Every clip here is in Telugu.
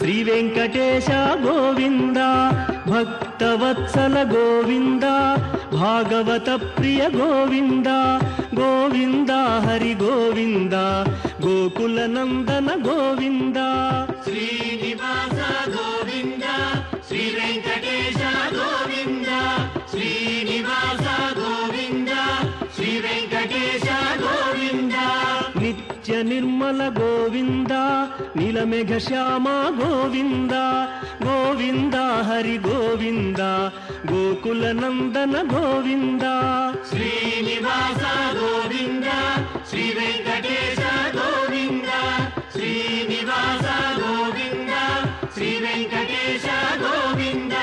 శ్రీ వెంకటేశ గోవింద భక్తవత్సల గోవింద భాగవత ప్రియ గోవింద గోవింద హరి గోవింద గోకుల నందన గోవింద శ్రీనివాస గోవింద శ్రీ వెంకటేశ గోవింద శ్రీనివాస గోవింద శ్రీ వెంకటేశ గోవింద నిత్య నిర్మల గోవింద నీలమేఘ శ్యామ గోవింద గోవింద హరి గోవింద గోకుల నందన గోవింద శ్రీనివాస గోవింద శ్రీ వెంకటేశ గోవింద శ్రీనివాస గోవింద శ్రీ వెంకటేశ గోవింద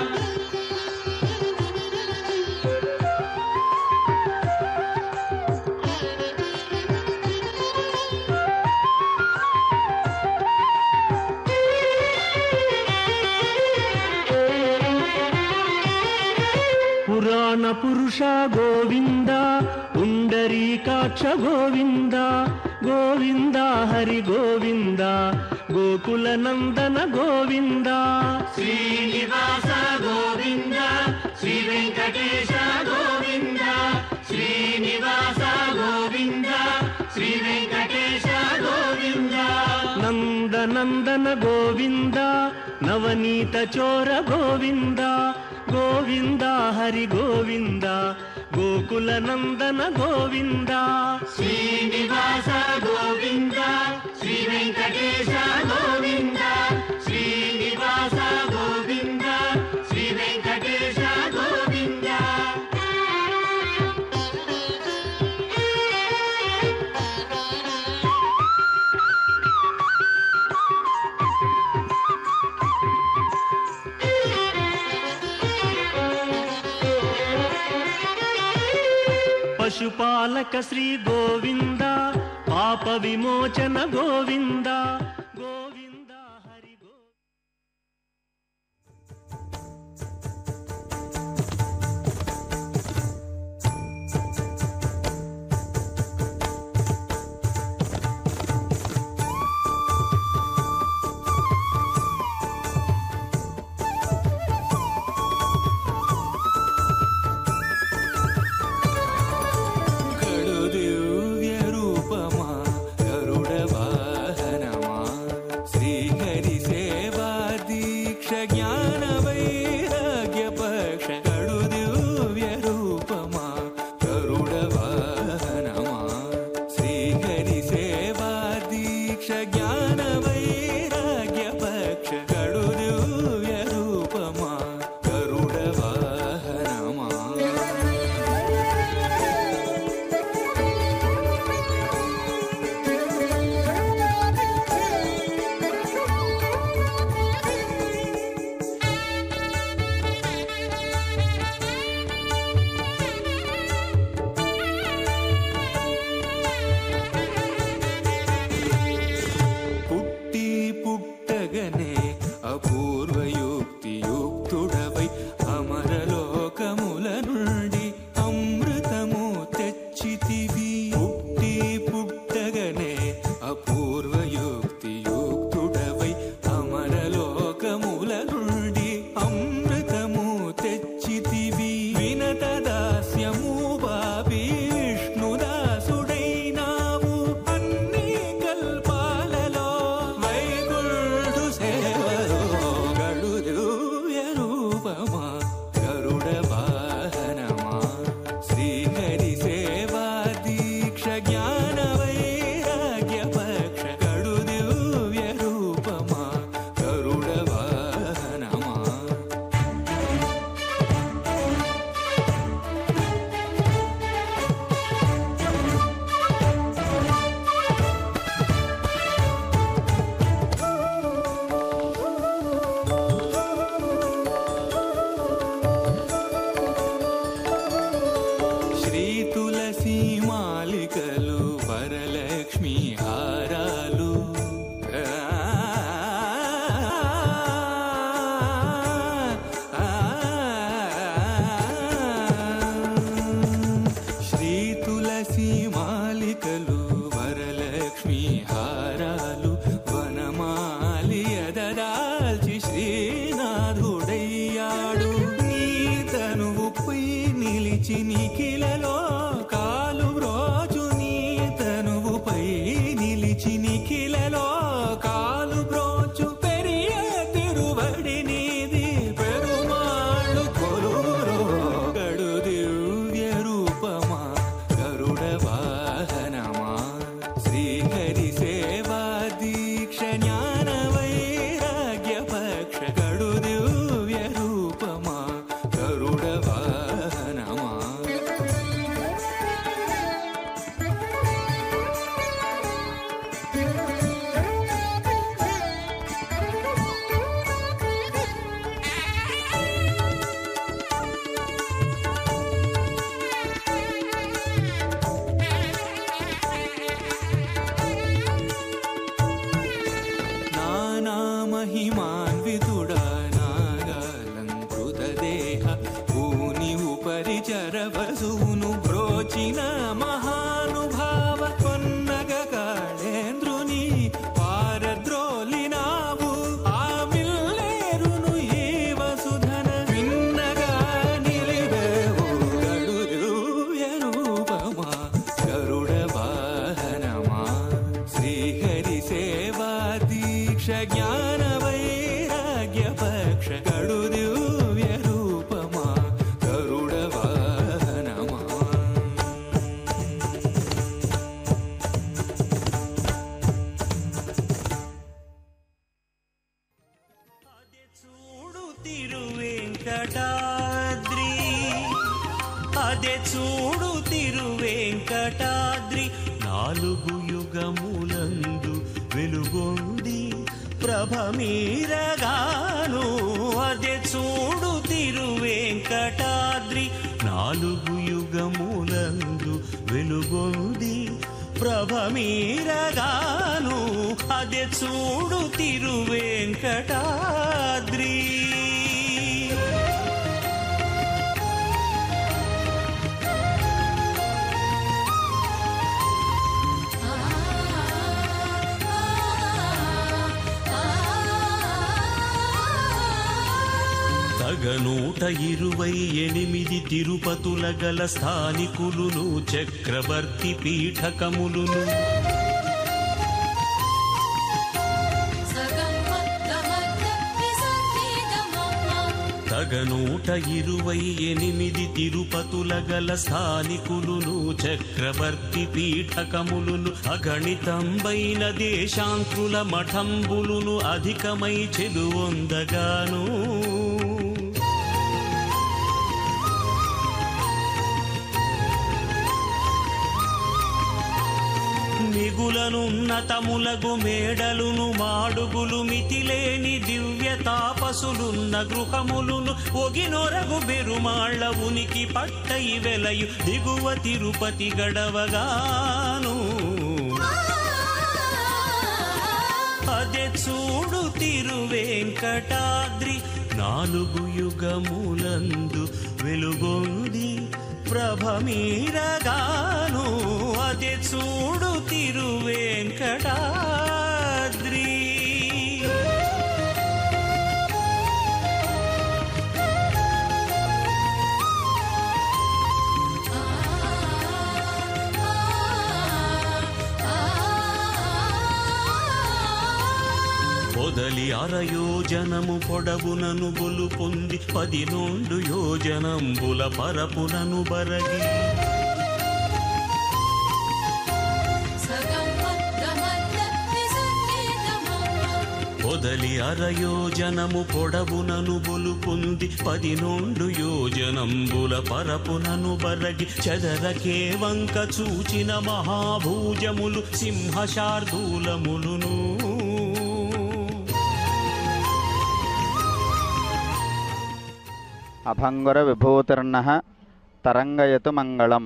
పురాణ పురుష గోవింద పుండరీకాక్ష గోవింద గోవింద హరి గోవింద గోకుల నందన గోవింద శ్రీనివాస గోవింద శ్రీ వెంకటేశ గోవింద శ్రీనివాస గోవింద శ్రీ వెంకటేశ గోవింద నందనందన గోవింద నవనీత చోర గోవింద గోవింద హరి గోవింద గోకుల నందన గోవింద శ్రీనివాస గోవింద శ్రీ వెంకటేశ గోవింద శ్రీనివాస గోవింద శ్రీ వెంకటేశ గోవింద పశుపాలక శ్రీ గోవింద పాప విమోచన గోవింద గోవింద హరి గో కడు దివ్య రూపమా గరుడ వాహనమా దాల్చి శ్రీనాథుడయ్యాడు నీ తనువుపై నిలిచి నిఖిలలో కాలు బ్రోచు నీ తనువుపై నిలిచి నిఖిలలో కాలు బ్రోచు పెరియ తిరువడి నీది పెరుమాళ్ళు కొలువురో గడు దివ్య రూపమా గరుడ వాహనమా శ్రీహరి సేవా దీక్ష జ్ఞాన వైరాగ్య పక్ష గడు దివ్య రూపమా గరుడ వాహనమా నానామహిమాన్వితుడా నాగాలంకృతదేహ భూని ఉపరి చరవసూను బ్రోచిన మహానుభావ కొన్నగ కాళేంద్రుని పారద్రోలినావు ఆ మిల్లేరును ఈ వసుధన విన్నగా నిలివేవు గడు దివ్య రూపమా గరుడ వాహనమా శ్రీహరి సేవా దీక్ష జ్ఞాన వైరాగ్య పక్ష గడు దివ్య రూపమా గరుడ వాహనమా అదే చూడు తిరువెంకటాద్రి అదే చూడు తిరువెంకటాద్రి నాలుగు యుగములందు వెలుగొంది ప్రభమీరగాను అదే చూడు తిరువెంకటాద్రి నాలుగు యుగములందు వెలుగొంది ప్రభమీరగాను అదే చూడు తిరువెంకటాద్రి తగనూట ఇరువై ఎనిమిది తిరుపతుల గల స్థానికులును చక్రవర్తి పీఠకములును తగనూట ఇరువై ఎనిమిది తిరుపతుల గల స్థానికులును చక్రవర్తి పీఠకములును అగణితంబైన దేశాంకుల మఠంబులును అధికమై చెలువొందగాను మిగులనున్నతములగు మేడలును మాడుగులు మితిలేని దివ్య తాపసులున్న గృహములును ఒగినొరగు బెరుమాళ్ల ఉనికి పట్టై వెలయు దిగువ తిరుపతి గడవగాను అదే చూడు తిరువెంకటాద్రి నాలుగు యుగములందు వెలుగొంది ప్రభమీరగాను అదే చూడు తిరువెంకటాద్రి పొదలి అరయోజనము పొడవునను గొలు పొంది పది నోండు యోజనంబుల పరపునను బరగి పొదలి అరయోజనము పొడవునను బొలు పొంది పది నోండు యోజనంబుల పరపునను బరగి చదరకే వంక చూచిన మహాభూజములు సింహశార్దూలములును అభంగుర విభూతిర్ణ తరంగయతు మంగళం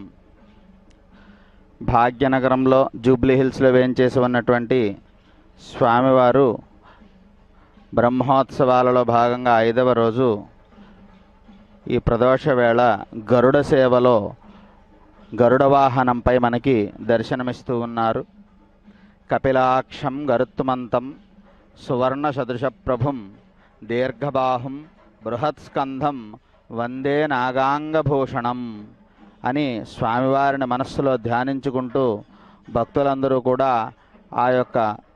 భాగ్యనగరంలో జూబ్లీ హిల్స్లో వేయించేసి ఉన్నటువంటి స్వామివారు బ్రహ్మోత్సవాలలో భాగంగా ఐదవ రోజు ఈ ప్రదోష వేళ గరుడ సేవలో గరుడ వాహనంపై మనకి దర్శనమిస్తూ ఉన్నారు కపిలాక్షం గరుత్మంతం సువర్ణ సదృశ ప్రభుం దీర్ఘబాహుం బృహత్స్కంధం వందే నాగాంగభూషణం అని స్వామివారిని మనస్సులో ధ్యానించుకుంటూ భక్తులందరూ కూడా ఆ యొక్క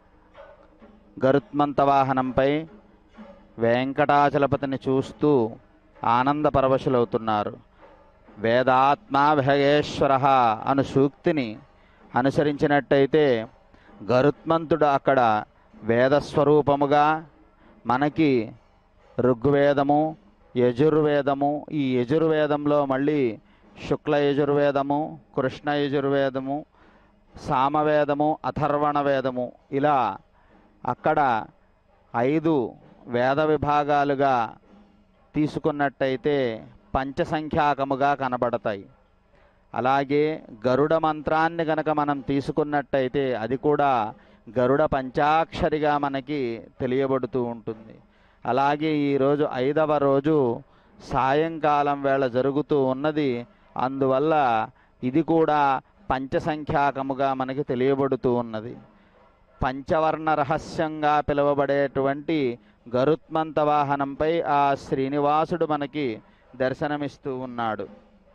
గరుత్మంత వాహనంపై వెంకటాచలపతిని చూస్తూ ఆనంద పరవశులవుతున్నారు వేదాత్మా భయేశ్వర అను సూక్తిని అనుసరించినట్టయితే గరుత్మంతుడు అక్కడ వేదస్వరూపముగా మనకి ఋగ్వేదము యజుర్వేదము ఈ యజుర్వేదంలో మళ్ళీ శుక్ల యజుర్వేదము కృష్ణ యజుర్వేదము సామవేదము అథర్వణ వేదము ఇలా అక్కడ ఐదు వేద విభాగాలుగా తీసుకున్నట్టయితే పంచసంఖ్యాకముగా కనబడతాయి అలాగే గరుడ మంత్రాన్ని గనక మనం తీసుకున్నట్టయితే అది కూడా గరుడ పంచాక్షరిగా మనకి తెలియబడుతూ ఉంటుంది అలాగే ఈరోజు ఐదవ రోజు సాయంకాలం వేళ జరుగుతూ ఉన్నది అందువల్ల ఇది కూడా పంచసంఖ్యాకముగా మనకి తెలియబడుతూ ఉన్నది పంచవర్ణ రహస్యంగా పిలువబడేటువంటి గరుత్మంత వాహనంపై ఆ శ్రీనివాసుడు మనకి దర్శనమిస్తూ ఉన్నాడు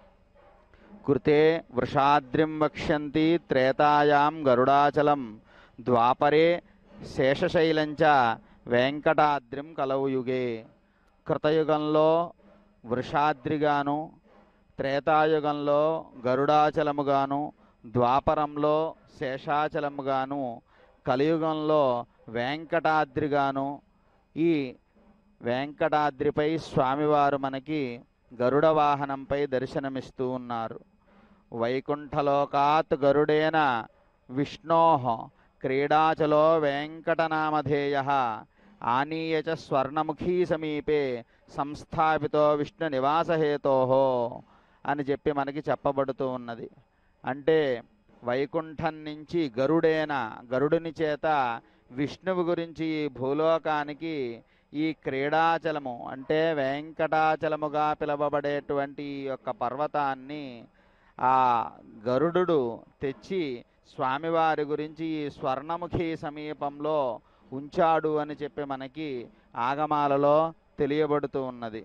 కృతే వృషాద్రిం వక్ష్యంతి త్రేతాయాం గరుడాచలం ద్వాపరే శేషశైలంచ వెంకటాద్రిం కలవు యుగే కృతయుగంలో వృషాద్రిగాను త్రేతాయుగంలో గరుడాచలముగాను ద్వాపరంలో శేషాచలముగాను కలియుగంలో వెంకటాద్రిగాను ఈ వెంకటాద్రిపై స్వామివారు మనకి గరుడ వాహనంపై దర్శనమిస్తూ ఉన్నారు వైకుంఠలోకాత్ గరుడేన విష్ణో క్రీడాచలో వెంకటనామధేయ ఆనీయ చ స్వర్ణముఖీ సమీపే సంస్థాపితో విష్ణు నివాసహేతో అని చెప్పి మనకి చెప్పబడుతూ ఉన్నది అంటే వైకుంఠం నుంచి గరుడేన గరుడుని చేత విష్ణువు గురించి ఈ భూలోకానికి ఈ క్రీడాచలము అంటే వెంకటాచలముగా పిలువబడేటువంటి ఈ యొక్క పర్వతాన్ని ఆ గరుడు తెచ్చి స్వామివారి గురించి ఈ స్వర్ణముఖి సమీపంలో ఉంచాడు అని చెప్పి మనకి ఆగమాలలో తెలియబడుతూ ఉన్నది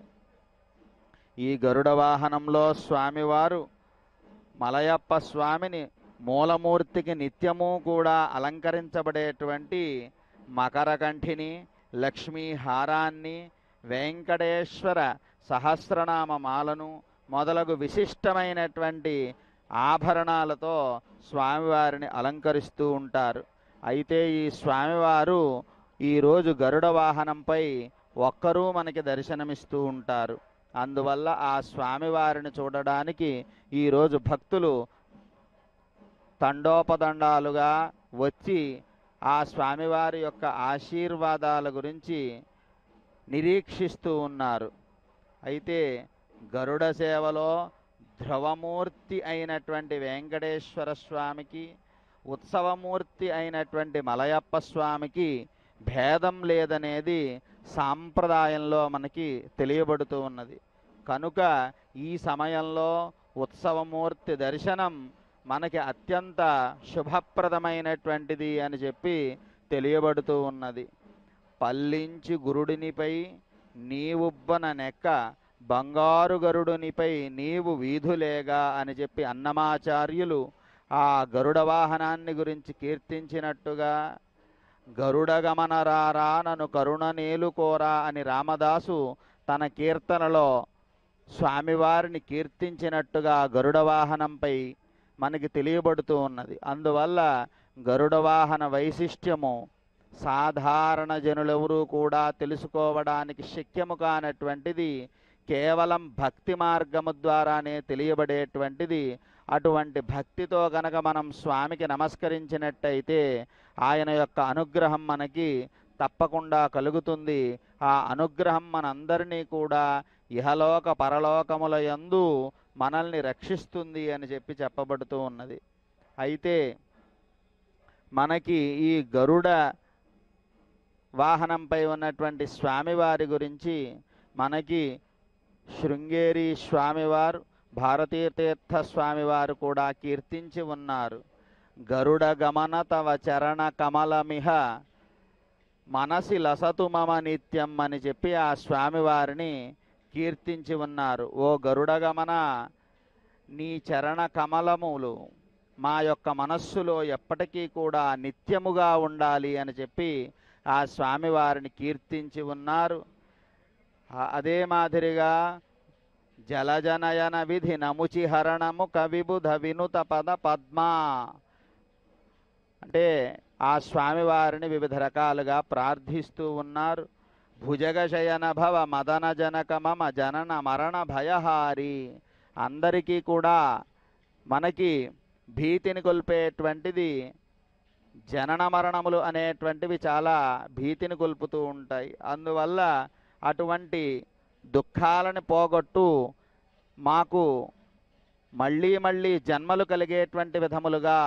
ఈ గరుడ వాహనంలో స్వామివారు మలయప్ప స్వామిని మూలమూర్తికి నిత్యము కూడా అలంకరించబడేటువంటి మకరకంఠిని లక్ష్మీ హారాన్ని వెంకటేశ్వర సహస్రనామ మాలను మొదలగు విశిష్టమైనటువంటి ఆభరణాలతో స్వామివారిని అలంకరిస్తూ ఉంటారు అయితే ఈ స్వామివారు ఈరోజు గరుడ వాహనంపై ఒక్కరూ మనకి దర్శనమిస్తూ ఉంటారు అందువల్ల ఆ స్వామివారిని చూడడానికి ఈరోజు భక్తులు తండోపదండాలుగా వచ్చి ఆ స్వామివారి యొక్క ఆశీర్వాదాల గురించి నిరీక్షిస్తూ ఉన్నారు అయితే గరుడ సేవలో ధ్రువమూర్తి అయినటువంటి వెంకటేశ్వర స్వామికి ఉత్సవమూర్తి అయినటువంటి మలయప్ప స్వామికి భేదం లేదనేది సాంప్రదాయంలో మనకి తెలియబడుతూ ఉన్నది కనుక ఈ సమయంలో ఉత్సవమూర్తి దర్శనం మనకి అత్యంత శుభప్రదమైనటువంటిది అని చెప్పి తెలియబడుతూ ఉన్నది పల్లించి గురుడినిపై నీవుబ్బన నెక్క బంగారు గరుడునిపై నీవు వీధులేగా అని చెప్పి అన్నమాచార్యులు ఆ గరుడ వాహనాన్ని గురించి కీర్తించినట్టుగా గరుడగమనరారా నన్ను కరుణ నేలుకోరా అని రామదాసు తన కీర్తనలో స్వామివారిని కీర్తించినట్టుగా గరుడ వాహనంపై మనకి తెలియబడుతూ ఉన్నది అందువల్ల గరుడ వాహన వైశిష్ట్యము సాధారణ జనులెవరూ కూడా తెలుసుకోవడానికి శక్యము కానటువంటిది కేవలం భక్తి మార్గము ద్వారానే తెలియబడేటువంటిది అటువంటి భక్తితో గనక మనం స్వామికి నమస్కరించినట్టయితే ఆయన యొక్క అనుగ్రహం మనకి తప్పకుండా కలుగుతుంది ఆ అనుగ్రహం మనందరినీ కూడా ఇహలోక పరలోకముల యందు మనల్ని రక్షిస్తుంది అని చెప్పి చెప్పబడుతూ ఉన్నది అయితే మనకి ఈ గరుడ వాహనంపై ఉన్నటువంటి స్వామివారి గురించి మనకి శృంగేరి స్వామివారు భారతీతీర్థ స్వామివారు కూడా కీర్తించి ఉన్నారు గరుడ గమన తవ చరణ కమలమిహ మనసి లసతు మమ నిత్యం అని చెప్పి ఆ స్వామివారిని కీర్తించి ఉన్నారు ఓ గరుడగమన నీ చరణ కమలములు మా యొక్క మనస్సులో ఎప్పటికీ కూడా నిత్యముగా ఉండాలి అని చెప్పి ఆ స్వామివారిని కీర్తించి ఉన్నారు ఆ- అదే మాదిరిగా జలజనయన విధి నముచి హరణము కవిబుధ వినుత పద పద్మ అంటే ఆ స్వామివారిని వివిధ రకాలుగా ప్రార్థిస్తూ ఉన్నారు భుజగశయన భవ మదన జనక మమ జనన మరణ భయహారి అందరికీ కూడా మనకి భీతిని కొల్పేటువంటిది జనన మరణములు అనేటువంటివి చాలా భీతిని కొల్పుతూ ఉంటాయి అందువల్ల అటువంటి దుఃఖాలను పోగొట్టు మాకు మళ్ళీ మళ్ళీ జన్మలు కలిగేటువంటి విధములుగా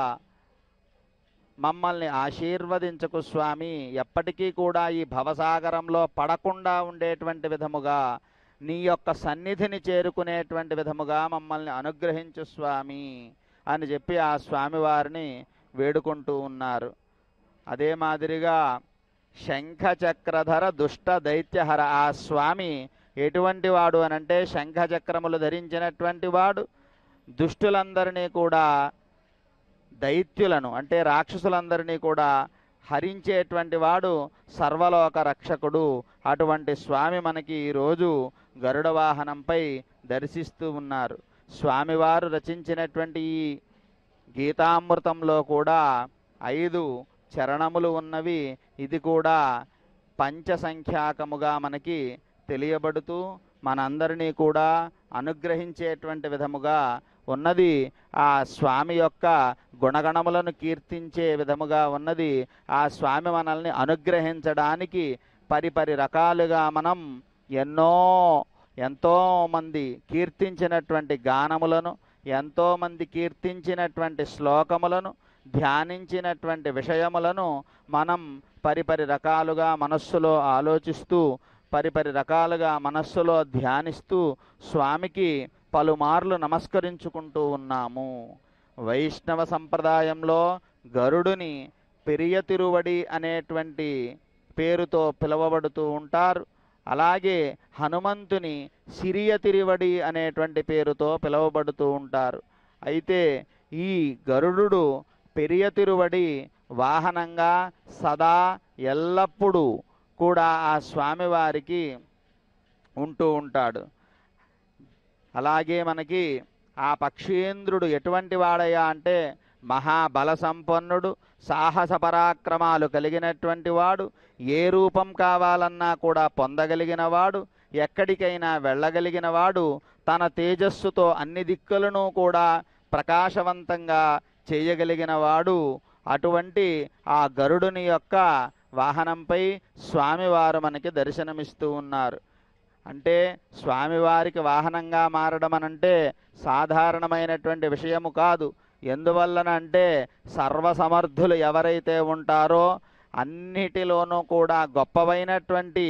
మమ్మల్ని ఆశీర్వదించకు స్వామి ఎప్పటికీ కూడా ఈ భవసాగరంలో పడకుండా ఉండేటువంటి విధముగా నీ యొక్క సన్నిధిని చేరుకునేటువంటి విధముగా మమ్మల్ని అనుగ్రహించు స్వామి అని చెప్పి ఆ స్వామివారిని వేడుకుంటూ ఉన్నారు అదే మాదిరిగా శంఖ చక్రధర దుష్ట దైత్యహర ఆ స్వామి ఎటువంటి వాడు అనంటే శంఖ చక్రములు ధరించినటువంటి వాడు దుష్టులందరినీ కూడా దైత్యులను అంటే రాక్షసులందరినీ కూడా హరించేటువంటి వాడు సర్వలోక రక్షకుడు అటువంటి స్వామి మనకి ఈరోజు గరుడ వాహనంపై దర్శిస్తూ ఉన్నారు స్వామివారు రచించినటువంటి ఈ గీతామృతంలో కూడా ఐదు చరణములు ఉన్నవి ఇది కూడా పంచసంఖ్యాకముగా మనకి తెలియబడుతూ మనందరినీ కూడా అనుగ్రహించేటువంటి విధముగా ఉన్నది ఆ స్వామి యొక్క గుణగణములను కీర్తించే విధముగా ఉన్నది ఆ స్వామి మనల్ని అనుగ్రహించడానికి పరిపరి రకాలుగా మనం ఎన్నో ఎంతోమంది కీర్తించినటువంటి గానములను ఎంతోమంది కీర్తించినటువంటి శ్లోకములను ధ్యానించినటువంటి విషయములను మనం పరిపరి రకాలుగా మనస్సులో ఆలోచిస్తూ పరిపరి రకాలుగా మనస్సులో ధ్యానిస్తూ స్వామికి పలుమార్లు నమస్కరించుకుంటూ ఉన్నాము వైష్ణవ సంప్రదాయంలో గరుడుని పెరియ తిరువడి అనేటువంటి పేరుతో పిలువబడుతూ ఉంటారు అలాగే హనుమంతుని సిరియ తిరువడి అనేటువంటి పేరుతో పిలువబడుతూ ఉంటారు అయితే ఈ గరుడు పెరియ తిరువడి వాహనంగా సదా ఎల్లప్పుడూ కూడా ఆ స్వామివారికి ఉంటూ ఉంటాడు అలాగే మనకి ఆ పక్షీంద్రుడు ఎటువంటి వాడయ్యా అంటే మహాబల సంపన్నుడు సాహస పరాక్రమాలు కలిగినటువంటి వాడు ఏ రూపం కావాలన్నా కూడా పొందగలిగిన వాడు ఎక్కడికైనా వెళ్ళగలిగిన వాడు తన తేజస్సుతో అన్ని దిక్కులను కూడా ప్రకాశవంతంగా చేయగలిగిన వాడు అటువంటి ఆ గరుడుని యొక్క వాహనంపై స్వామివారు మనకి దర్శనమిస్తూ ఉన్నారు అంటే స్వామివారికి వాహనంగా మారడం అనంటే సాధారణమైనటువంటి విషయము కాదు ఎందువలన అంటే సర్వసమర్థులు ఎవరైతే ఉంటారో అన్నిటిలోనూ కూడా గొప్పవైనటువంటి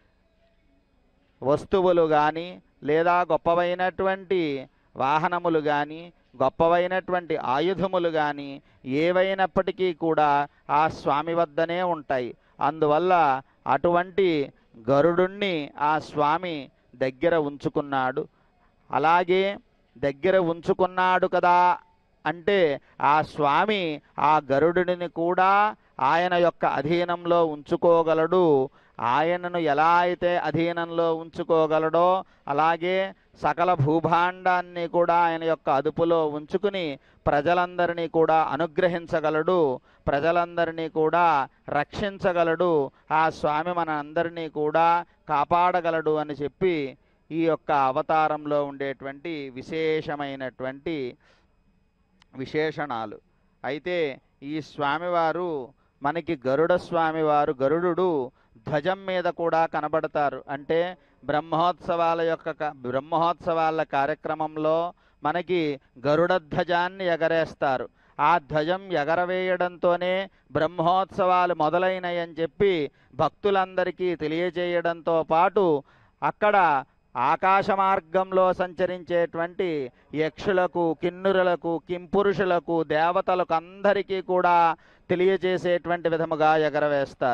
వస్తువులు కానీ లేదా గొప్పవైనటువంటి వాహనములు కానీ గొప్పవైనటువంటి ఆయుధములు కానీ ఏవైనప్పటికీ కూడా ఆ స్వామి వద్దనే ఉంటాయి అందువల్ల అటువంటి గరుడుణ్ణి ఆ స్వామి దగ్గర ఉంచుకున్నాడు అలాగే దగ్గర ఉంచుకున్నాడు కదా అంటే ఆ స్వామి ఆ గరుడుని కూడా ఆయన యొక్క అధీనంలో ఉంచుకోగలడు ఆయనను ఎలా అయితే అధీనంలో ఉంచుకోగలడో అలాగే సకల భూభాండాన్ని కూడా ఆయన యొక్క అదుపులో ఉంచుకుని ప్రజలందరినీ కూడా అనుగ్రహించగలడు ప్రజలందరినీ కూడా రక్షించగలడు ఆ స్వామి మన అందరినీ కూడా కాపాడగలడు అని చెప్పి ఈ యొక్క అవతారంలో ఉండేటువంటి విశేషమైనటువంటి విశేషణాలు అయితే ఈ స్వామివారు మనకి గరుడ స్వామివారు గరుడు ధ్వజం మీద కూడా కనబడతారు అంటే బ్రహ్మోత్సవాల యొక్క క- బ్రహ్మోత్సవాల కార్యక్రమంలో మనకి గరుడ ధ్వజాన్ని ఎగరేస్తారు ఆ ధ్వజం ఎగరవేయడంతోనే బ్రహ్మోత్సవాలు మొదలైనయని చెప్పి భక్తులందరికీ తెలియజేయడంతో పాటు అక్కడ ఆకాశ మార్గంలో సంచరించేటువంటి యక్షులకు కిన్నురులకు కింపురుషులకు దేవతలకు అందరికీ కూడా తెలియజేసేటువంటి విధముగా ఎగరవేస్తారు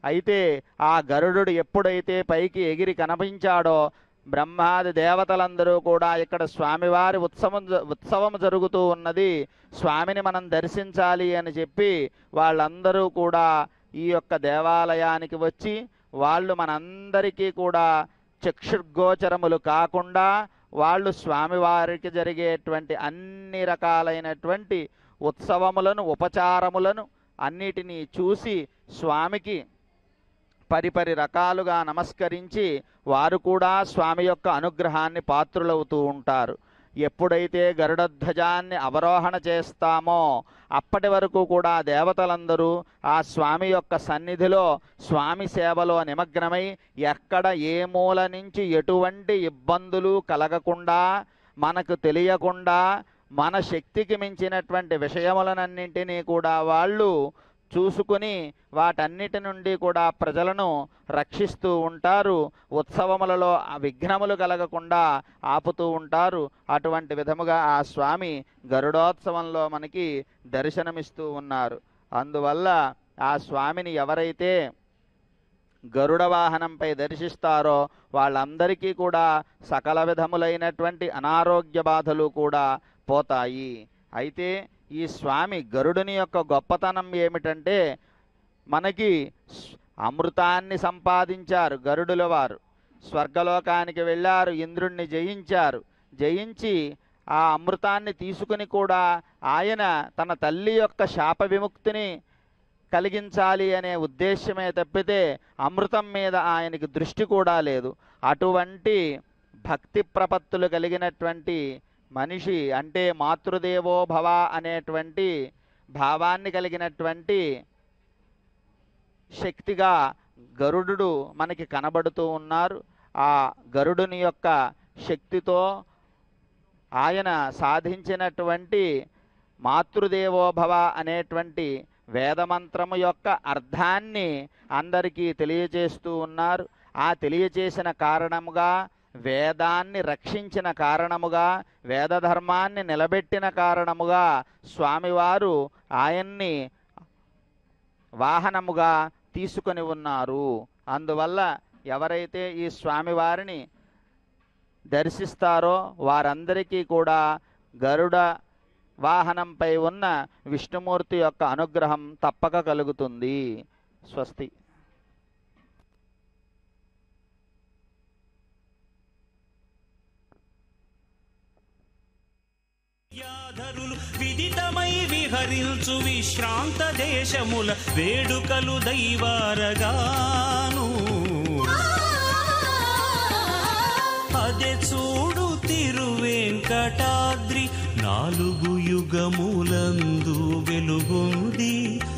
అయితే ఆ గరుడు ఎప్పుడైతే పైకి ఎగిరి కనిపించాడో బ్రహ్మాది దేవతలందరూ కూడా ఇక్కడ స్వామివారి ఉత్సవం జ- ఉత్సవం జరుగుతూ ఉన్నది స్వామిని మనం దర్శించాలి అని చెప్పి వాళ్ళందరూ కూడా ఈ యొక్క దేవాలయానికి వచ్చి వాళ్ళు మనందరికీ కూడా చక్షుర్గోచరములు కాకుండా వాళ్ళు స్వామివారికి జరిగేటువంటి అన్ని రకాలైనటువంటి ఉత్సవములను ఉపచారములను అన్నిటినీ చూసి స్వామికి పరిపరి రకాలుగా నమస్కరించి వారు కూడా స్వామి యొక్క అనుగ్రహాన్ని పాత్రులవుతూ ఉంటారు ఎప్పుడైతే గరుడధ్వజాన్ని అవరోహణ చేస్తామో అప్పటి వరకు కూడా దేవతలందరూ ఆ స్వామి యొక్క సన్నిధిలో స్వామి సేవలో నిమగ్నమై ఎక్కడ ఏ మూల నుంచి ఎటువంటి ఇబ్బందులు కలగకుండా మనకు తెలియకుండా మన శక్తికి మించినటువంటి విషయములనన్నింటినీ కూడా వాళ్ళు చూసుకుని వాటన్నిటి నుండి కూడా ప్రజలను రక్షిస్తూ ఉంటారు ఉత్సవములలో ఆ విఘ్నములు కలగకుండా ఆపుతూ ఉంటారు అటువంటి విధముగా ఆ స్వామి గరుడోత్సవంలో మనకి దర్శనమిస్తూ ఉన్నారు అందువల్ల ఆ స్వామిని ఎవరైతే గరుడ వాహనంపై దర్శిస్తారో వాళ్ళందరికీ కూడా సకల విధములైనటువంటి అనారోగ్య బాధలు కూడా పోతాయి అయితే ఈ స్వామి గరుడుని యొక్క గొప్పతనం ఏమిటంటే మనకి స్- అమృతాన్ని సంపాదించారు గరుడుల వారు స్వర్గలోకానికి వెళ్ళారు ఇంద్రుణ్ణి జయించారు జయించి ఆ అమృతాన్ని తీసుకుని కూడా ఆయన తన తల్లి యొక్క శాప విముక్తిని కలిగించాలి అనే ఉద్దేశమే తప్పితే అమృతం మీద ఆయనకి దృష్టి కూడా లేదు అటువంటి భక్తి ప్రపత్తులు కలిగినటువంటి మనిషి అంటే మాతృదేవో భవ అనేటువంటి భావాన్ని కలిగినటువంటి శక్తిగా గరుడు మనకి కనబడుతూ ఉన్నారు ఆ గరుడుని యొక్క శక్తితో ఆయన సాధించినటువంటి మాతృదేవోభవ అనేటువంటి వేదమంత్రము యొక్క అర్థాన్ని అందరికీ తెలియజేస్తూ ఉన్నారు ఆ తెలియజేసిన కారణముగా వేదాన్ని రక్షించిన కారణముగా వేదధర్మాన్ని నిలబెట్టిన కారణముగా స్వామివారు ఆయన్ని వాహనముగా తీసుకొని ఉన్నారు అందువల్ల ఎవరైతే ఈ స్వామివారిని దర్శిస్తారో వారందరికీ కూడా గరుడ వాహనంపై ఉన్న విష్ణుమూర్తి యొక్క అనుగ్రహం తప్పక కలుగుతుంది స్వస్తి యాధరులు విదితమై విహరించు విశ్రాంత దేశముల వేడుకలు దైవారగాను అదే చూడు తిరువెంకటాద్రి నాలుగు యుగములందు వెలుగొంది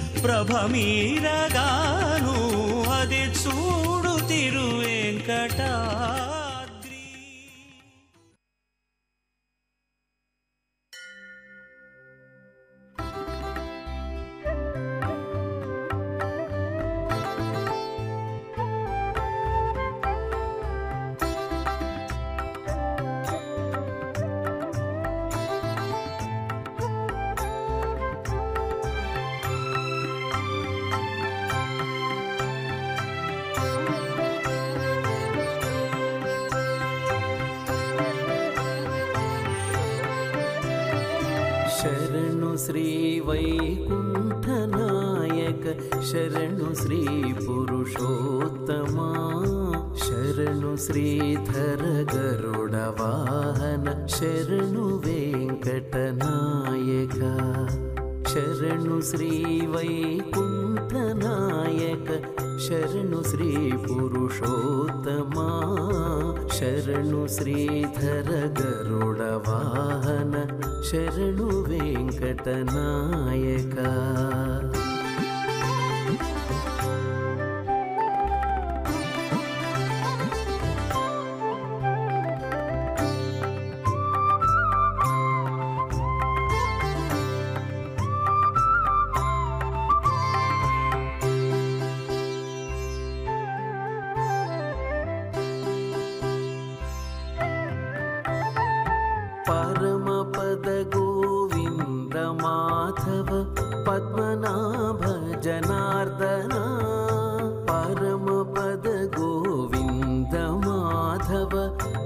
ప్రభమీరగాను అదే చూడు తిరువెంకటాద్రి శరణు శ్రీ వైకుంఠనాయక శరణు శ్రీ పురుషోత్తమా శరణు శ్రీధర గరుడ వాహన శరణు వెంకటనాయక శరణు శ్రీ వైకుంఠనాయక శరణు శ్రీ పురుషోత్తమా శరణు శ్రీధర గరుడ వాహన శరణు వెంకటనాయక పరమపద గోవింద మాధవ పద్మనాభ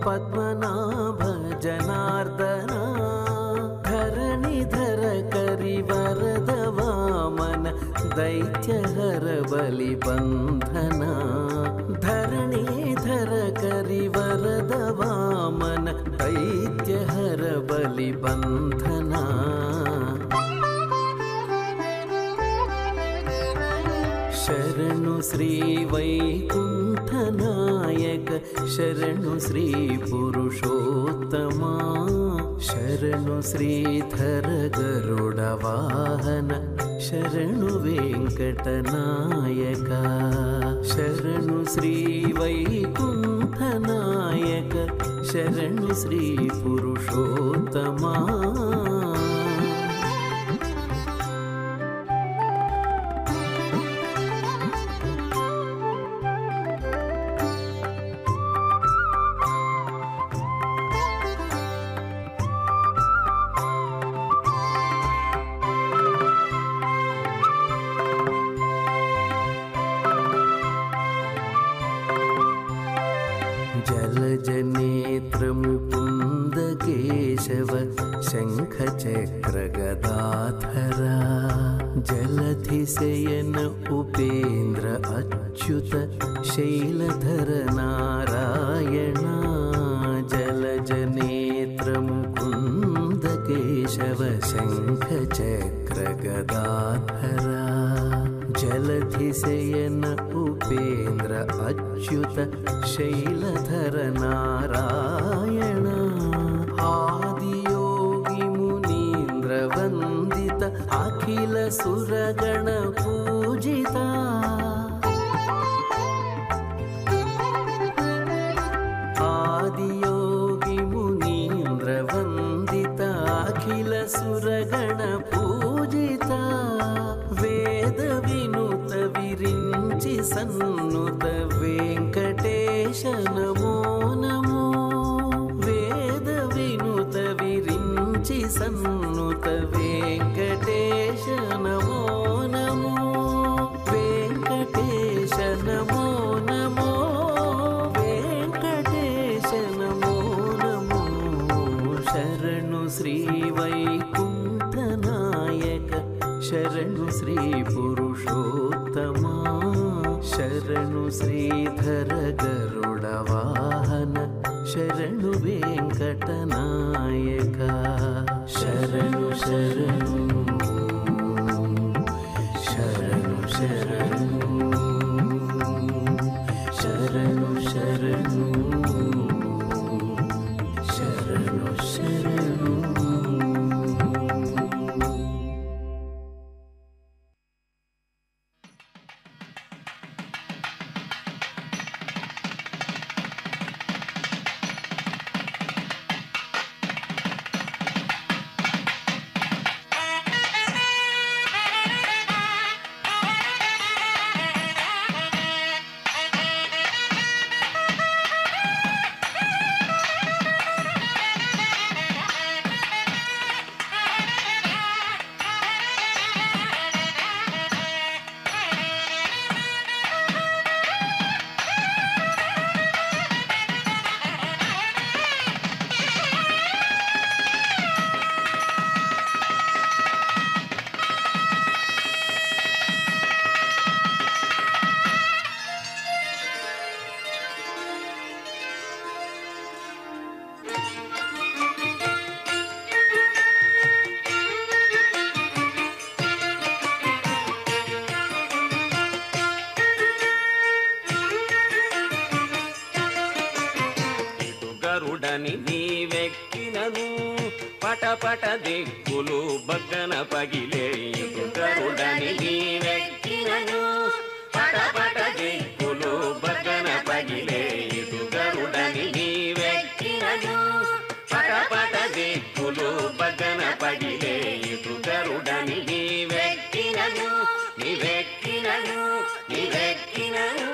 పద్మనాభ జనార్దన ధరణిధర కరివరద వామన దైత్యహర బలి బంధన ధరణిధర కరివరద వామన దైత్యహర బలి బంధన శరణు శ్రీ వైకుంఠనాయక శరణు శ్రీ పురుషోత్తమా శరణు శ్రీధర గరుడ వాహన శరణు వెంకటనాయక శరణు శ్రీ వైకుంఠనాయక శరణు శ్రీ పురుషోత్తమా जलजनेत्रमुकुन्दकेशव शङ्खचक्रगदाधरा जलधिशयन उपेन्द्र अच्युत शैलधर नारायणा जलजनेत्रमुकुन्दकेशव शङ्खचक्रगदाधरा जलधिशयन उपेन्द्र अच्युत शैलधर नारायण आदियोगि मुनीन्द्रवन्दित अखिल सुरगण पूजिता आदियोगि मुनीन्द्रवन्दित अखिल सुरगण पूजिता वेद विनुत विरिञ्चि सन्नुत वेङ्कटेश नमो नमो वेद विनुत विरिञ्चि सन्नुत वेङ्कटेश नमो नमो वेङ्कटेश नमो नमो वेङ्कटेश नमो नमो शरणु श्रीवैकुण्ठनायक शरणु श्रीपुरुषोत्तमा शरणु श्रीधर गरुडवाहन शरणु वेङ्कटनायक शरणु शरणु शरणु शरणु शरणु शरणु शरणु शरणु ఇటు గరుడని నీవెక్కినను పటపట దిక్కులు బగ్గన పగిలే ఇటు గరుడని నీవెక్కినను పటపట దిక్కులు బగ్గన పగిలే ఇటు గరుడని నీవెక్కినను పటపట దిక్కులు బగ్గన పగిలే ఇటు గరుడని నీవెక్కినను నీవెక్కినను నీవెక్కినను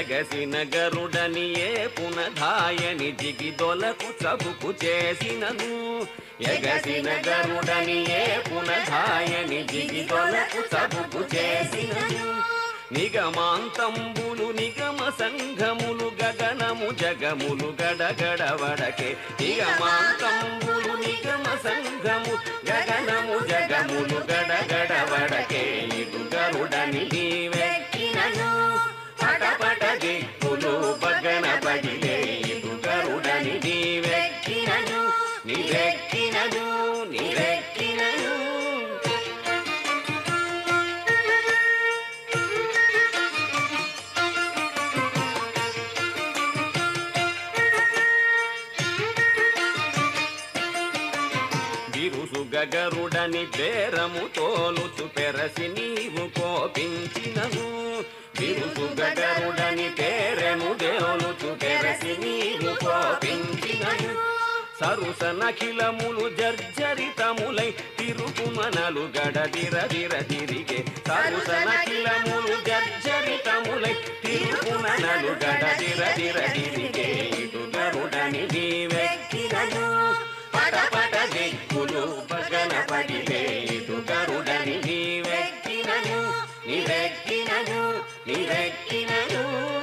ఎగసిన గరుడని ఏ పునధాయని జిగిదొలకు చబుకు చేసినను ఎగసిన గరుడని ఏ పునధాయని జిగిదొలకు చబుకు చేసినను నిగమాంతంబులు నిగమ సంఘములు గగనము జగములు గడగడవడకే నిగమాంతంబులు నిగమ సంఘము గగనము జగములు గడగడవడకే ఇటు గరుడని నీవెక్కినను పటపట దిక్కులు బగన పగిలే ఇటు గరుడని నీవెక్కినను నీవెక్కినను నీవెక్కినను బిరుసు గగరుడని బేరము తోలుచు పెరసి నీవు కోపించినను బిరుసు గగరుడని పేరెము దేలుచు పెరసి నీవు కోపించినను సరుస నఖిలములు జర్జరితములై తిరుగుమనలు గడదిరదిర తిరిగే సరుస నఖిలములు జర్జరితములై తిరుగుమనలు గడదిరదిర తిరిగే ఇటు గరుడని నీవెక్కినను పటపట దిక్కులు పగన పడిలే ఇటు గరుడని నీవెక్కినను నీవెక్కినను నీవెక్కినను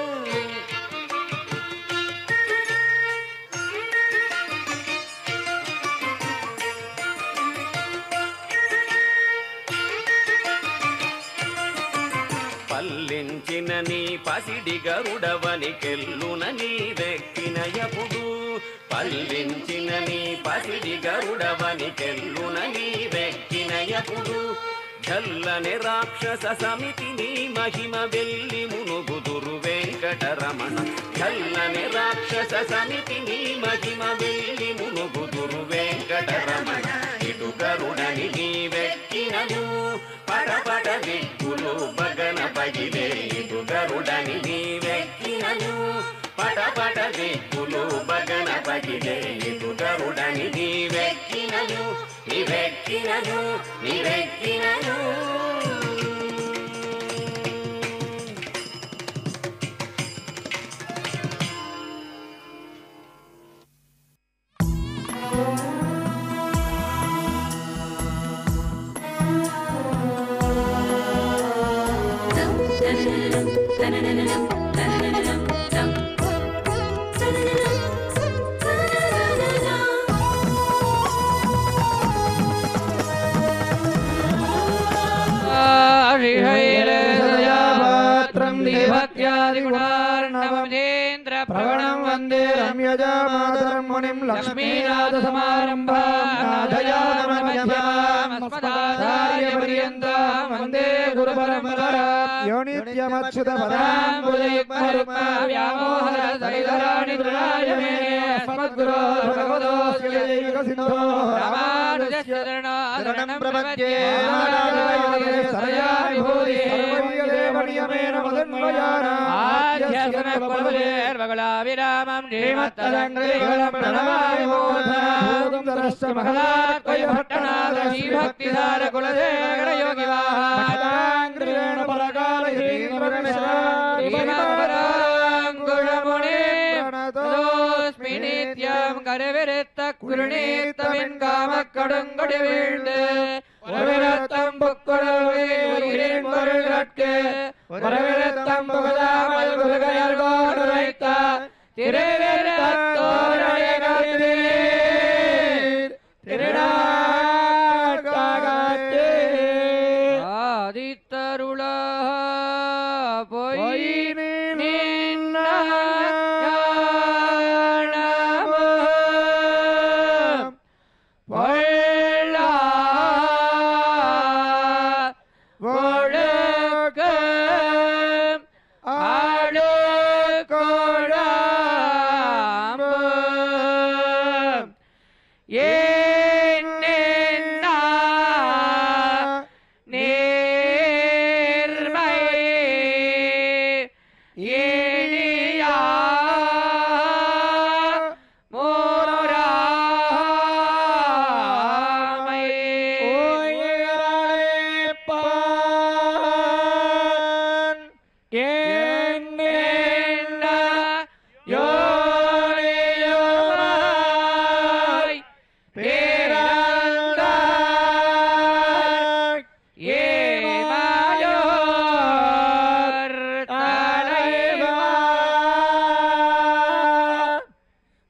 పల్లించిన నీ పసిడి గరుడవని కెల్లున నీ వెక్కిన ఎప్పుడు పల్లించిన నీ పసిడి గరుడవని కెల్లున నీ వెక్కిన ఎప్పుడు చల్లని రాక్షస సమితి నీ మహిమ వెళ్ళి మునుగుదురు వెంకటరమణ చల్లని రాక్షస సమితి నీ మహిమ వెళ్ళి మునుగుదురు వెంకటరమణ ఇటు గరుడని నీ వెక్కినను పటపట దిక్కులు బగన పగిలే ఇటు గరుడని నీ వెక్కినను పటపట దిక్కులు బగన పగిలే ఇటు గరుడని నీ వెక్కినను నీ వెక్కినను నీ వెక్కినను శ్రీహైరపాత్రం దీభక్త్యాదిగుణార్ణవమేంద్ర ప్రవణం వందే రమ్యజామాతరం మునిం లక్ష్మీనాథ సమారంభాచార్యపర్యంతం వందే గురు పరంపరా యో నిత్యమచ్యుత వ్యామోహరధరాణి తృణాయ మేనే అస్మద్గురో భగవతోస్య సింధో రామానుజస్య శరణం ప్రపద్యే సరయా విభూతి సర్వదేవనియమేన మదన్వయానా ఆధ్యాత్మకులవిరామం శ్రీమత్తదంగ్రీగళం ప్రణమామి మూర్ధనాదం దరశ్చ మహదాత్మయ భట్టనాథ శ్రీభక్తిధార కులదేవగణ యోగి మహదాంగ్రేణ పరకాల శ్రీమద్వరాంగుళముని ప్రణతోస్మి నిత్యం கருவிருத்த குருநீத்தமின் காமக் கொடுங்கொடி வீழ்ந்து ஒருவிரத்தம் புக்குழலின் பொருள் கட்கு ஒருவிரத்தம் புகழாமல் குருகையர் கோடுரைத்த திருவிரத்தோரைய கத்தீர் திருநாட்காகத்தே ஆதித்தருளா பொய் நின்னமோ பொள்ளா ஒழுக்க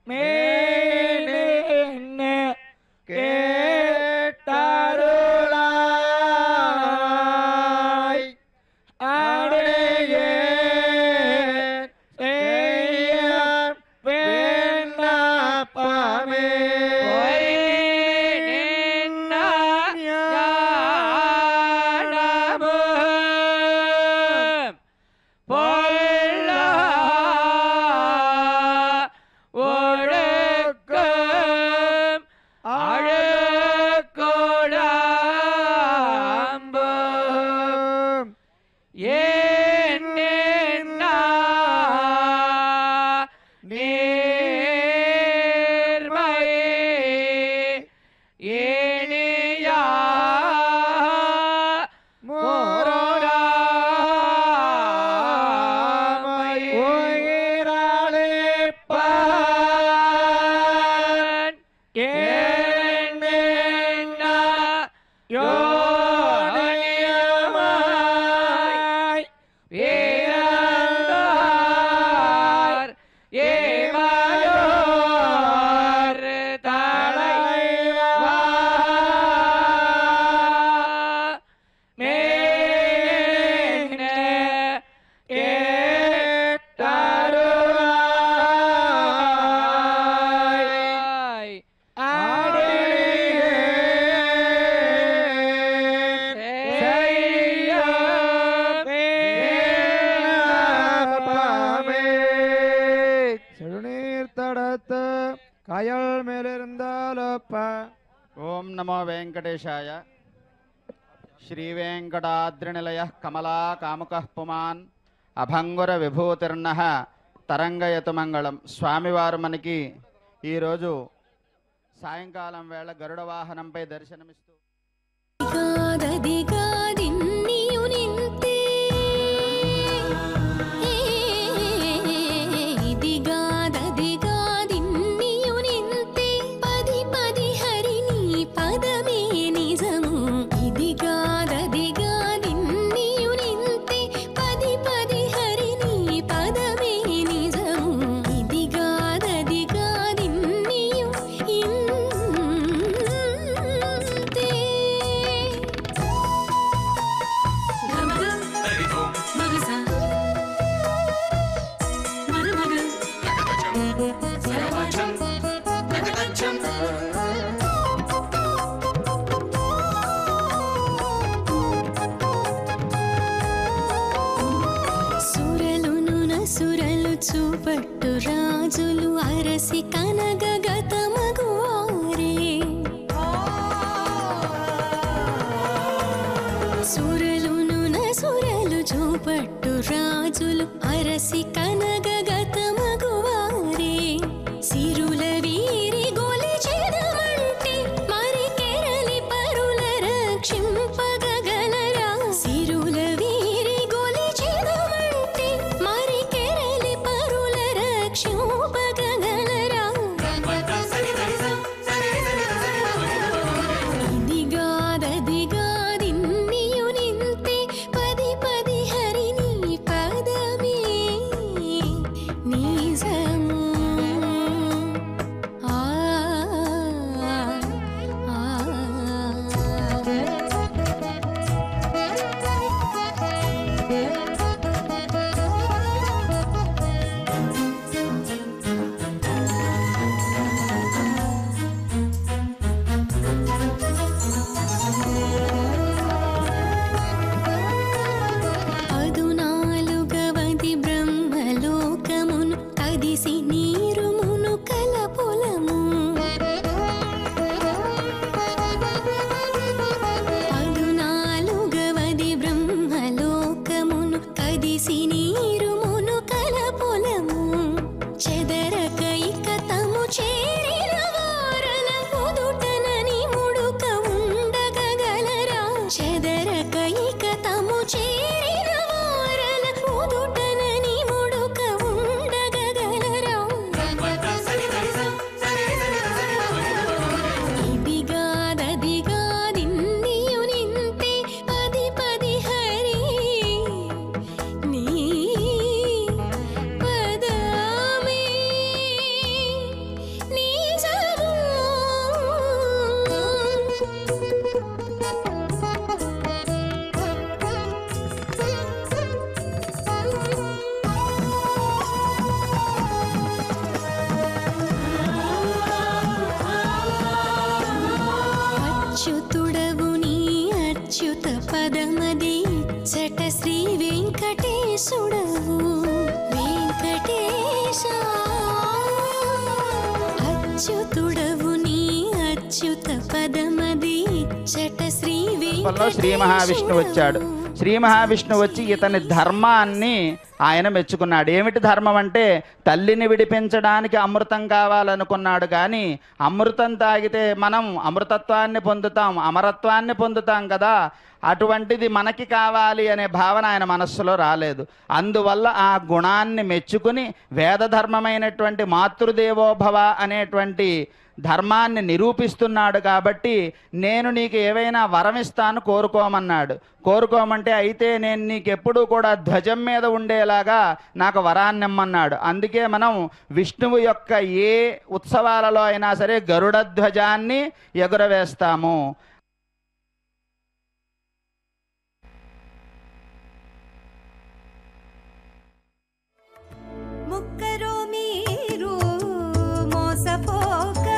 மேனே கேட்டாருளாய் அடையே செய்ய விண்ணப்பமே ஒழுக்கம் அழகோடாம்பம் ஏன்னா நேர்மையே ஏனியா மோராமை உயிராளிப்பான் ஏன்னா யோனியமாய் வீரந்தார் ஏமாயோர் தலைவா மேனே கேட்டாருளாய் செய்ய செழுநீர் தடத்த கயல் மேலிருந்தாலப்ப ఓం నమో వెంకటేశాయ శ్రీ వెంకటాద్రినిలయ కమలా కాముక పుమాన్ అభంగుర విభూతిర్ణ తరంగయతు మంగళం స్వామివారు మనకి ఈరోజు సాయంకాలం వేళ గరుడ వాహనంపై దర్శనమిస్తూ దిగాదిగాదిన్నియు నింతే దిగాదదిగాదిన్నియు నింతే పది పది హరిని పదమే నిజము ఇదిగాదదిగాదిన్నియు నింతే పది పది హరిని పదమే నిజము ఇదిగాదదిగాదిన్నియు ఇంతే సురలును నసురలు చూపట్టు రాజులు అరసి కనగగతమగువారే సురలును నసురలు చూపట్టు రాజులు అరసి కనగగతమగువారే సిరుల వీరి గొలి చెదమంటే మరి కెరలి పరుల రక్షింపగలరా సిరుల వీరి గొలి చెదమంటే మరి కెరలి పరుల రక్షింపగలరా అచ్యుతుడవు నీ అచ్యుత పదమది చట శ్రీ రూపంలో శ్రీ మహావిష్ణు వచ్చాడు శ్రీ మహావిష్ణు వచ్చి ఇతని ధర్మాన్ని ఆయన మెచ్చుకున్నాడు ఏమిటి ధర్మం అంటే తల్లిని విడిపించడానికి అమృతం కావాలనుకున్నాడు కానీ అమృతం తాగితే మనం అమృతత్వాన్ని పొందుతాం అమరత్వాన్ని పొందుతాం కదా అటువంటిది మనకి కావాలి అనే భావన ఆయన మనస్సులో రాలేదు అందువల్ల ఆ గుణాన్ని మెచ్చుకుని వేదధర్మమైనటువంటి మాతృదేవోభవ అనేటువంటి ధర్మాన్ని నిరూపిస్తున్నాడు కాబట్టి నేను నీకు ఏవైనా వరం ఇస్తాను కోరుకోమన్నాడు కోరుకోమంటే అయితే నేను నీకెప్పుడూ కూడా ధ్వజం మీద ఉండేలాగా నాకు వరాన్ని ఇమ్మన్నాడు అందుకే మనం విష్ణువు యొక్క ఏ ఉత్సవాలలో అయినా సరే గరుడ ధ్వజాన్ని ఎగురవేస్తాము ముక్కరు మీరు మోసపోక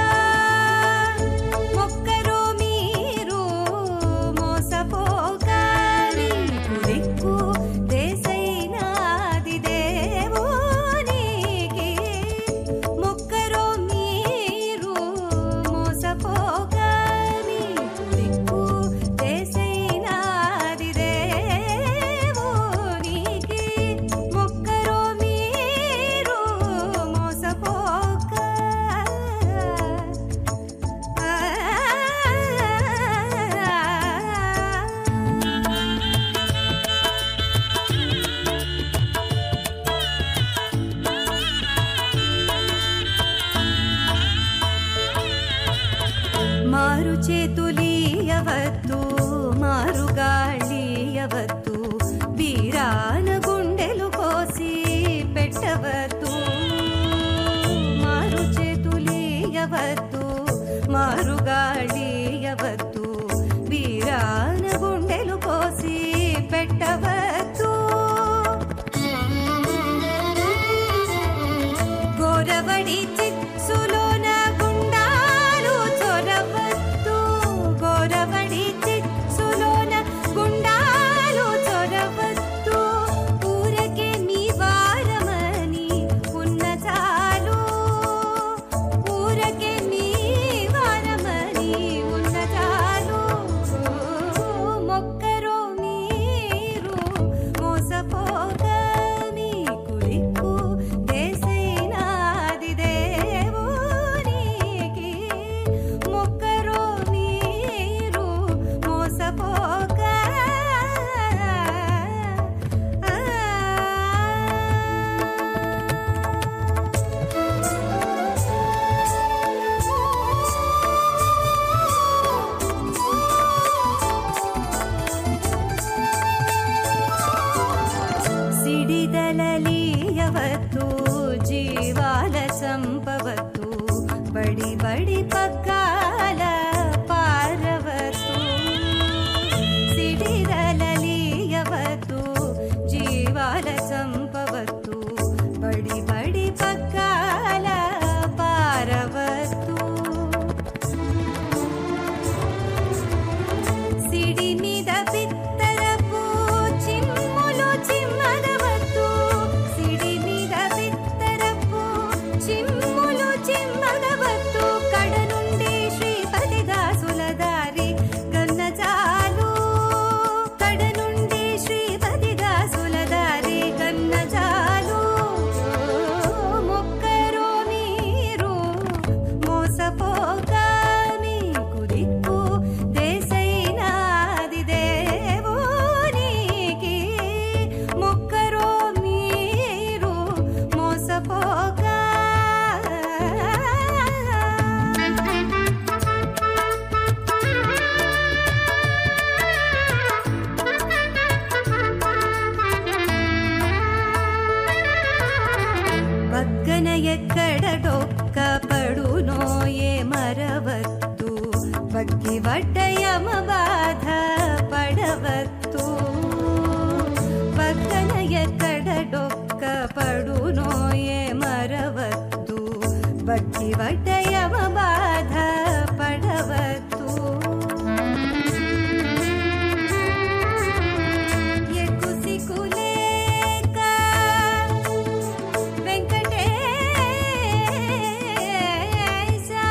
ముక్కరు మీరు మోసపోక నీకు దిక్కు దేశైనాది దేవునికి ముక్కరు మీరు మోసపోక నీకు దిక్కు దేశైనాది దేవునికి ముక్కరు మీరు మోసపోక ಮಾರು చేతులీయవద్దు మారు గాళీయవద్దు వీరాన గుండెలు కోసి పెట్టవద్దు మారు చేతులీయవద్దు మారు గాళీయవద్దు వీరాన గుండెలు కోసి పెట్టవద్దు గోరవడి చిత్సులోన గుండాలు చొరవద్దు గోరవడి చిత్సులోన గుండాలు చొరవద్దు ఊరకే మీ వారమని ఉన్న చాలు ఊరకే మీ వారమని ఉన్న చాలు మొక్కరు మీరు మోసపోక మీకు దిక్కు దేశైనాది దేవునికి మొక్కరు మీరు మోసపోక ಸಿಡಿದಲಲಿಯವತ್ತು ಜೀವಾಲ ಸಂಪವತ್ತು ಬಡಿ ಬಡಿ ಪಕ್ಕಾಲ ಪಾರವತ್ತು ಸಿಡಿದಲಲಿಯವತ್ತು ಜೀವಾಲ ಸಂಪವತ್ತು ಬಡಿ ಬಡಿ ಪಕ್ಕಾಲ ಪಾರವತ್ತು సిడి మీద పిత్తరపు చిమ్ములు చిమ్మగవద్దు సిడి మీద పిత్తరపు చిమ్ములు చిమ్మగవద్దు కడ నుండి శ్రీపతిగా సులదారి గన్న చాలు కడ నుండి శ్రీపతిగా సులదారి గన్న చాలు మొక్కరు మీరు మోసపోక మీకు దిక్కు దేశైనాది దేవునికి మొక్కరు మీరు మోసపోక పక్కన ఎక్కడ డొక్క పడునో ఏ మరవద్దు బగ్గి వడ్డయమ బాధ పడవద్దు పక్కన ఎక్కడ డొక్క పడునో ఏ మరవద్దు బగ్గి వడ్డయమ బాధ పడవద్దు ఎక్కు సిక్కులేక వెంకటేశ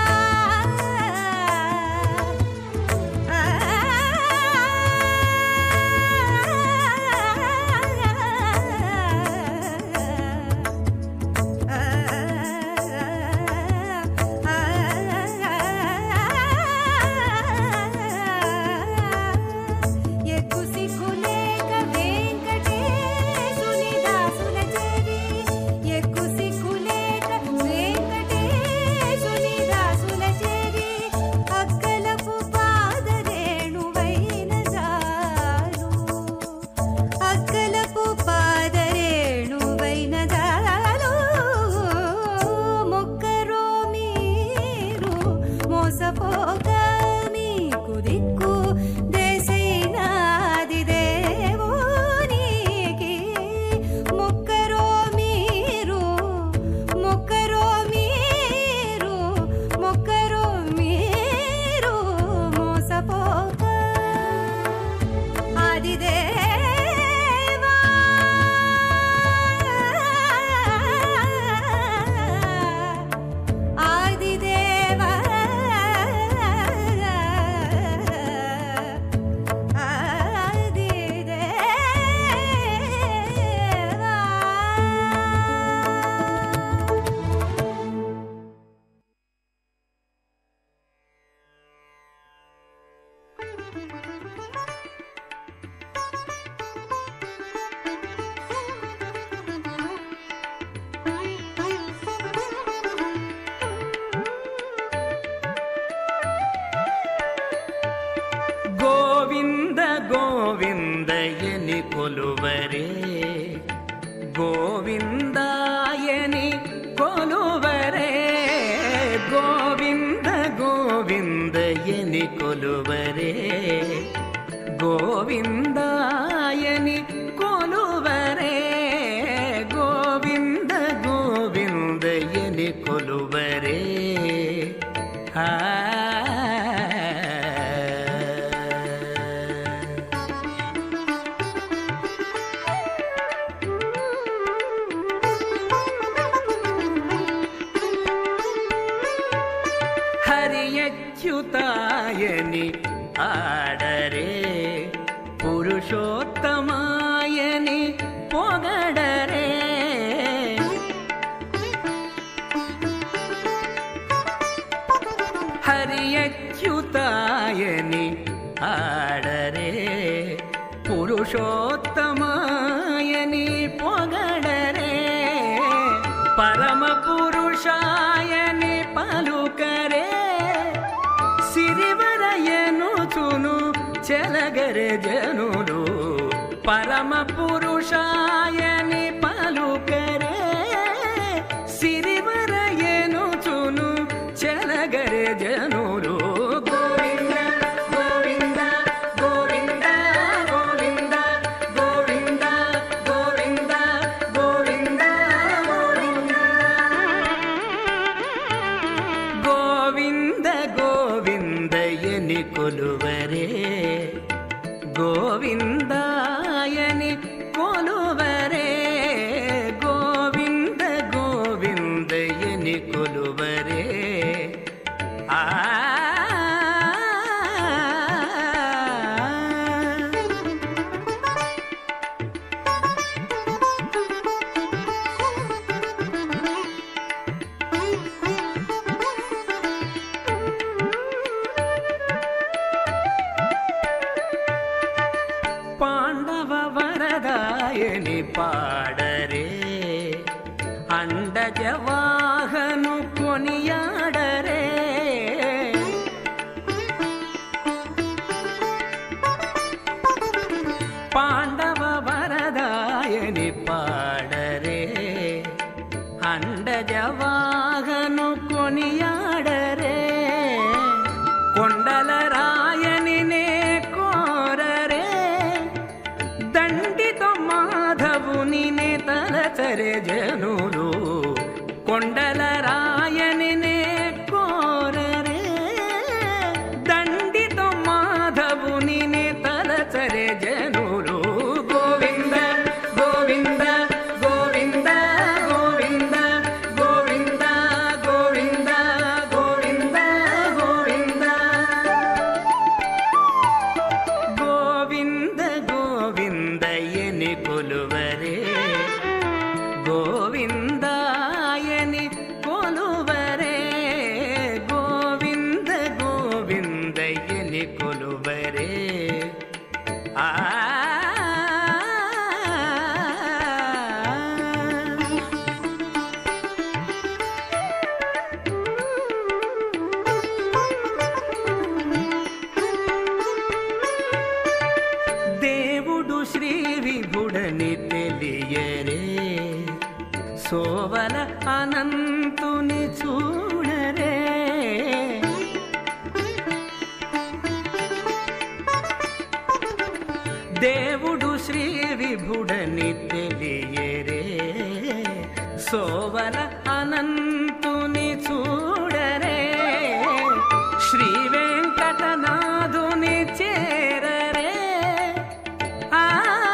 మోసపోక మీకు దిక్కు దేశైనాది దేవునికి మొక్కరో మీరు మొక్కరో మీరు మొక్కరో మీరు మోసపోక ఆదిదేవా ఆదిదేవా ఆదిదేవా ಗೋವಿಂದ ಗೋವಿಂದ ಎನಿ ಕೊಲುವರೆ ಗೋವಿಂದ ಎನಿ ಕೊಲುವರೆ ಗೋವಿಂದ ಗೋವಿಂದ ಎನಿ ಕೊಲುವರೆ ಗೋವಿಂದ ಎನಿ ಕೊಲುವರೆ ಗೋವಿಂದ ಗೋವಿಂದ ಎನಿ ಕೊಲುವರೆ ಆ ಹರಿಯಚ್ಯುತಾಯನಿ ಆಡರೆ ಪುರುಷೋತ್ತಮಾಯನಿ ಪೊಗಡರೆ ಹರಿಯಚ್ಯುತಾಯನಿ ಆಡರೆ ಪುರುಷೋತ್ತಮಾಯನಿ ಪೊಗಡರೆ ಪರಮ ಪುರುಷಾಯನಿ ಪಲುಕರೆ సిరివరయనుచును చెలగరె జనులు పరమ పురుషాయని పలుకరే సిరివరయనుచును చెలగరె జనులు గోవింద గోవింద గోవింద గోవింద గోవింద గోవింద గోవింద గోవింద గోవింద ఎని కొలువరే గోవిందాయని కొలువరే గోవింద గోవింద ఎని కొలువరే ఆ పాండవ వరదాయని పాడరే అండజ వాహను కొనియాడరే పాండవ వరదాయని పాడరే అండజ వాహను కొనియాడరే కొండల రాయని నే కోరరే దండితో మాధవుని నే తలచరే జనులు కొండల రాయని నే కోరరే దండితో మాధవుని నే తలచరే జనులు గోవింద గోవింద గోవింద గోవింద గోవింద గోవింద దేవుడు శ్రీ విభుడని తెలియరే సోవల అనంతుని చూడరే శ్రీ వెంకటనాథుని చేరరే ఆ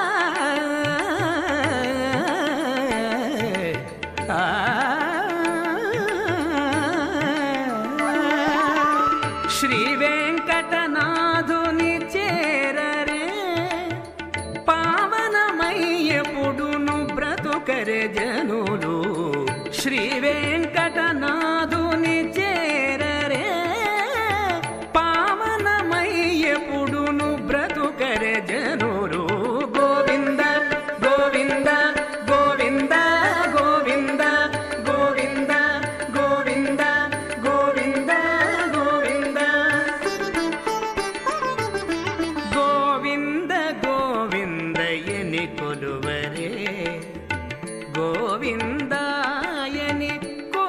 ఆ శ్రీ వెంకటనాథుని చేరరే పావనమయ్యపుడును బ్రతుకరే జనులు శ్రీ వెంకటనాథుని చేరరే పావనమయ్యపుడును బ్రతుకరే జనులు గోవింద గోవింద గోవింద గోవింద గోవింద గోవింద గోవింద గోవింద గోవింద గోవిందయని కొలువరే గోవిందాయని కొలువరే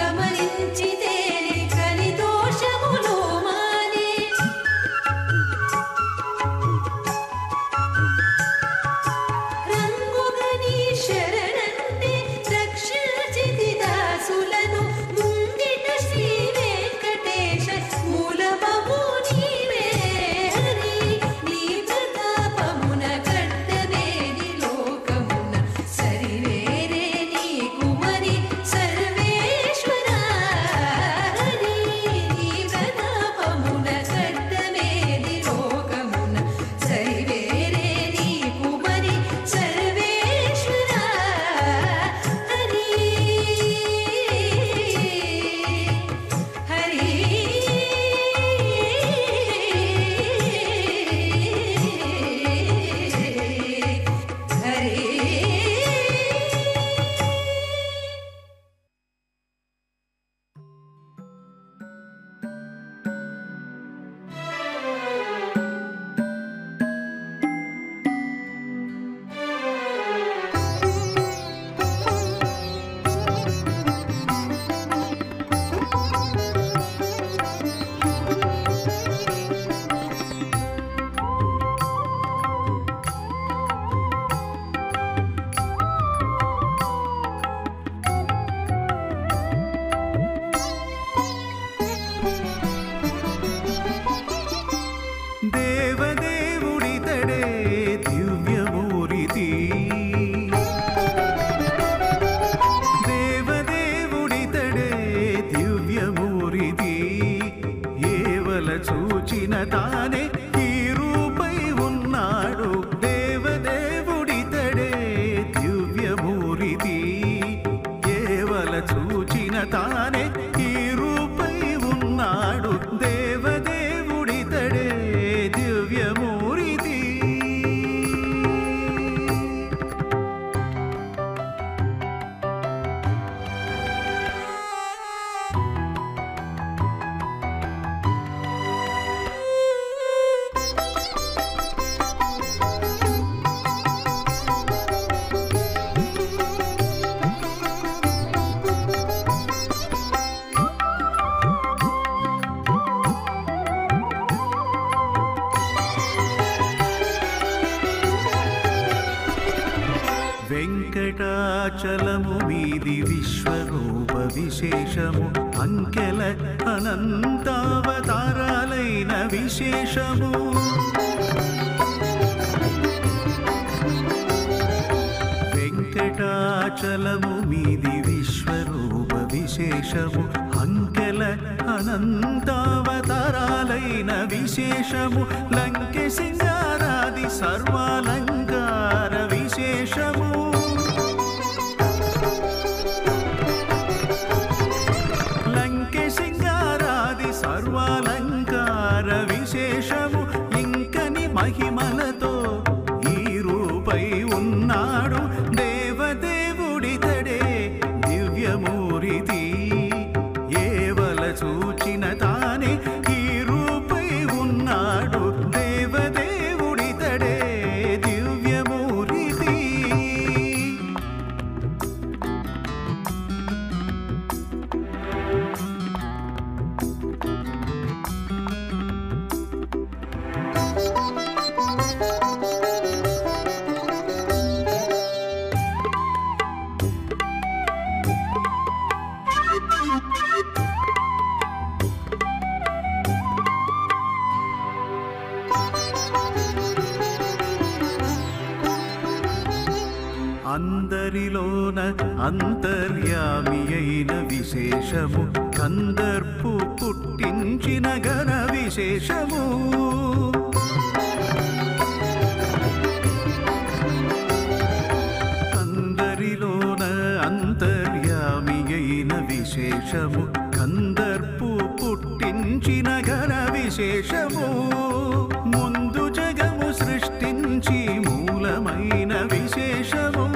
గమనించితే కలి దోషములు మానే రంగుగని శరణంటే రక్షించితి దాసులను ముంగిట శ్రీ వెంకటేశ మూలమము నీవే హరి నీ ప్రతాపమున కట్టవేది లోకమున సరివేరే నీ కుమరి సర్వేశ్వర హరి నీ ప్రతాపమున కట్టవేది లోకమున సరివేరే నీ కుమరి సర్వేశ్వర హరి హరి హరి దేవదేవుడితడే దివ్యమూరితి దేవదేవుడితడే దివ్యమూరితి ఏవల చూచిన తానే ఈ రూపై ఉన్నాడు దేవదేవుడితడే దివ్యమూరితి ఏవల చూచిన తానే ఈ రూపై ఉన్నాడు దేవదేవుడితడే దివ్యమూరితి వెంకటాచలము మీది విశ్వరూప విశేషము అంకెల అనంతావతారాలైన విశేషము వెంకటాచలము మీది విశ్వరూప విశేషము అంకెల అనంతావతారాలైన విశేషము లంకె సింగారాది సర్వాలంకార విశేషము లంకె సింగారాది సర్వాలంకార విశేషము ఇంకని మహిమలతో ఈ రూపై ఉన్నాడు దేవదేవుడితడే దివ్యమూరితి ఏవల చూచిన తానే ఈ రూపై ఉన్నాడు దేవదేవుడితడే దివ్యమూరితి అందరిలోన అంతర్యామి అయిన విశేషము కందర్పు పుట్టించిన ఘన విశేషము అందరిలోన అంతర్యామి అయిన విశేషము కందర్పు పుట్టించిన ఘన విశేషము ముందు జగము సృష్టించి మూలమైన విశేషము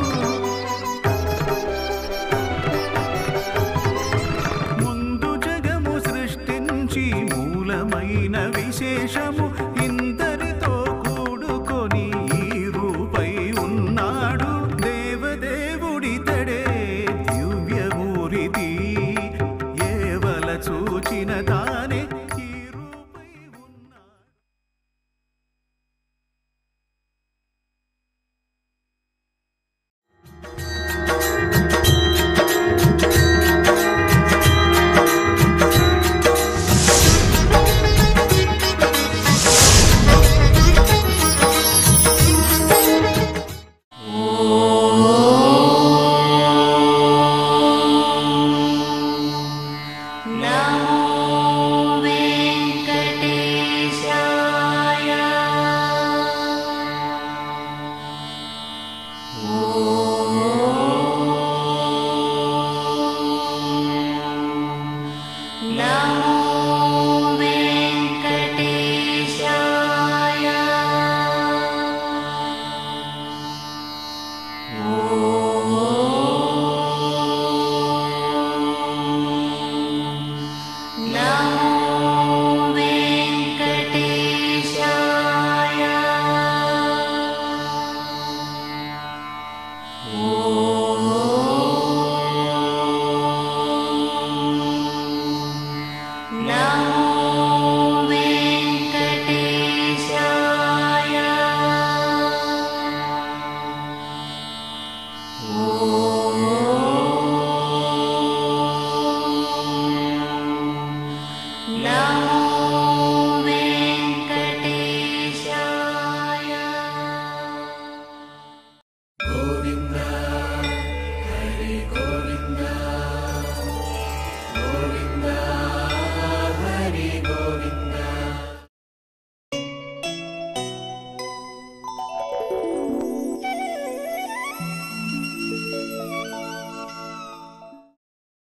ముందు జగము సృష్టించి మూలమైన విశేషము ఇందరితో కూడుకొని ఈ రూపై ఉన్నాడు దేవదేవుడితడే దివ్యమూరితి నమో